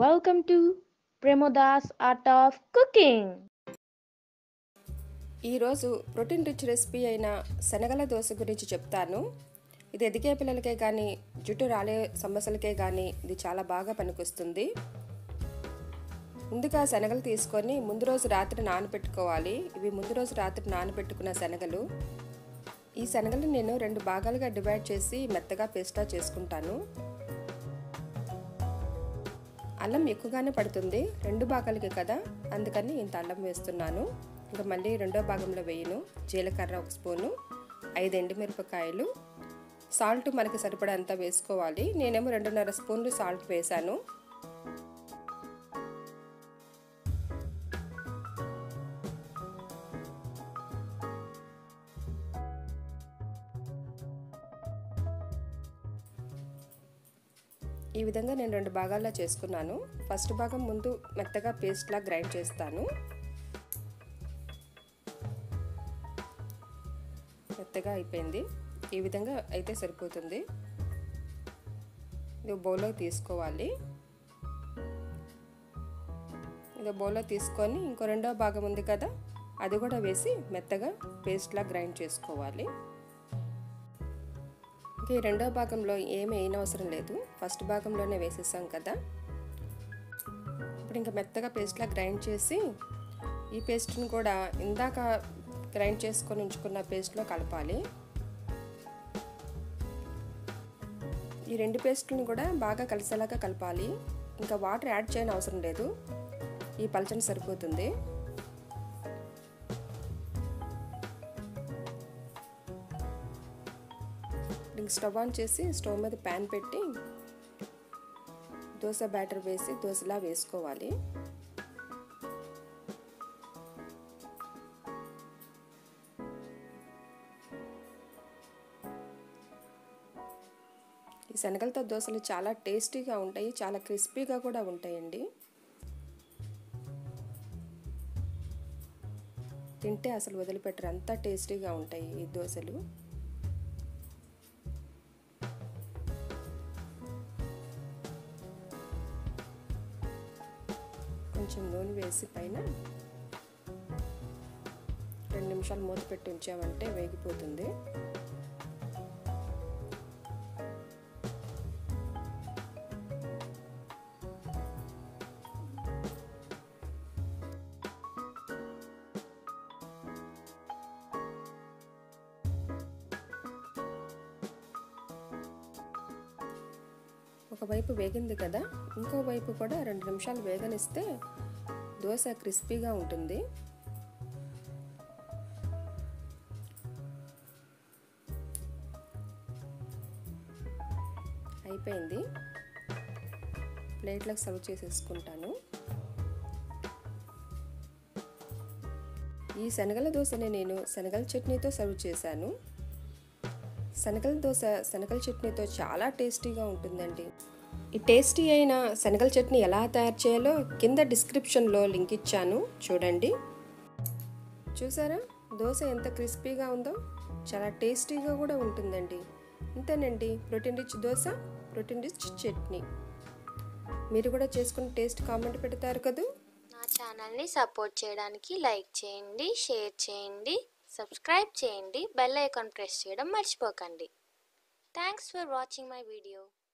Welcome to Premodas Art of Cooking. ఈరోజు protein rich recipe అయిన శనగల దోశ గురించి చెప్తాను ఇది ఎదిగే పిల్లలకే కానీ జుట్టు రాలే సమస్యలకే కానీ ఇది చాలా బాగా పనికొస్తుంది ముందుగా శనగలు తీసుకొని ముందు రోజు రాత్రి నానబెట్టుకోవాలి ఇవి ముందు రోజు రాత్రి నానబెట్టుకున్న శనగలు ఈ శనగలు నేను రెండు భాగాలుగా డివైడ్ చేసి మెత్తగా పేస్టా చేసుకుంటాను అల్లం ఎక్కువగానే పడుతుంది రెండు భాగాలకి కదా అందుకని ఇంత అల్లం వేస్తున్నాను ఇంకా మళ్ళీ రెండో భాగంలో వేయను జీలకర్ర ఒక స్పూను ఐదు ఎండుమిరపకాయలు సాల్ట్ మనకి సరిపడంత వేసుకోవాలి నేనేమో రెండున్నర స్పూన్లు సాల్ట్ వేశాను ఈ విధంగా నేను రెండు భాగాల్లో చేసుకున్నాను ఫస్ట్ భాగం ముందు మెత్తగా పేస్ట్లా గ్రైండ్ చేస్తాను మెత్తగా అయిపోయింది ఈ విధంగా అయితే సరిపోతుంది ఇది బౌల్లో తీసుకోవాలి ఇది బౌల్లో తీసుకొని ఇంకో రెండో భాగం ఉంది కదా అది కూడా వేసి మెత్తగా పేస్ట్లా గ్రైండ్ చేసుకోవాలి ఇంకా ఈ రెండో భాగంలో ఏమి వేయనవసరం లేదు ఫస్ట్ భాగంలోనే వేసేసాం కదా ఇప్పుడు ఇంకా మెత్తగా పేస్ట్లా గ్రైండ్ చేసి ఈ పేస్ట్ని కూడా ఇందాక గ్రైండ్ చేసుకొని ఉంచుకున్న పేస్ట్లో కలపాలి ఈ రెండు పేస్ట్లను కూడా బాగా కలిసేలాగా కలపాలి ఇంకా వాటర్ యాడ్ చేయని అవసరం లేదు ఈ పలచని సరిపోతుంది స్టవ్ ఆన్ చేసి స్టవ్ మీద ప్యాన్ పెట్టి దోశ బ్యాటర్ వేసి దోశలా వేసుకోవాలి ఈ శనగలతో దోశలు చాలా టేస్టీగా ఉంటాయి చాలా క్రిస్పీగా కూడా ఉంటాయండి తింటే అసలు వదిలిపెట్టరు అంత టేస్టీగా ఉంటాయి ఈ దోశలు కొంచెం నూనె వేసి పైన రెండు నిమిషాలు మూత పెట్టి ఉంచామంటే వేగిపోతుంది ఒకవైపు వేగింది కదా ఇంకో వైపు కూడా రెండు నిమిషాలు వేగనిస్తే దోశ క్రిస్పీగా ఉంటుంది అయిపోయింది ప్లేట్లకు సర్వ్ చేసేసుకుంటాను ఈ శనగల దోశని నేను శనగల చట్నీతో సర్వ్ చేశాను శనగల దోశ శనగల చట్నీతో చాలా టేస్టీగా ఉంటుందండి ఈ టేస్టీ అయిన శనగల చట్నీ ఎలా తయారు చేయాలో కింద డిస్క్రిప్షన్లో లింక్ ఇచ్చాను చూడండి చూసారా దోశ ఎంత క్రిస్పీగా ఉందో చాలా టేస్టీగా కూడా ఉంటుందండి ఇంతేనండి protein rich dosa protein rich chutney మీరు కూడా చేసుకుని టేస్ట్ కామెంట్ పెడతారు కదూ నా ఛానల్ని సపోర్ట్ చేయడానికి లైక్ చేయండి షేర్ చేయండి సబ్స్క్రైబ్ చేయండి బెల్ ఐకాన్ ప్రెస్ చేయడం మర్చిపోకండి thanks for watching my video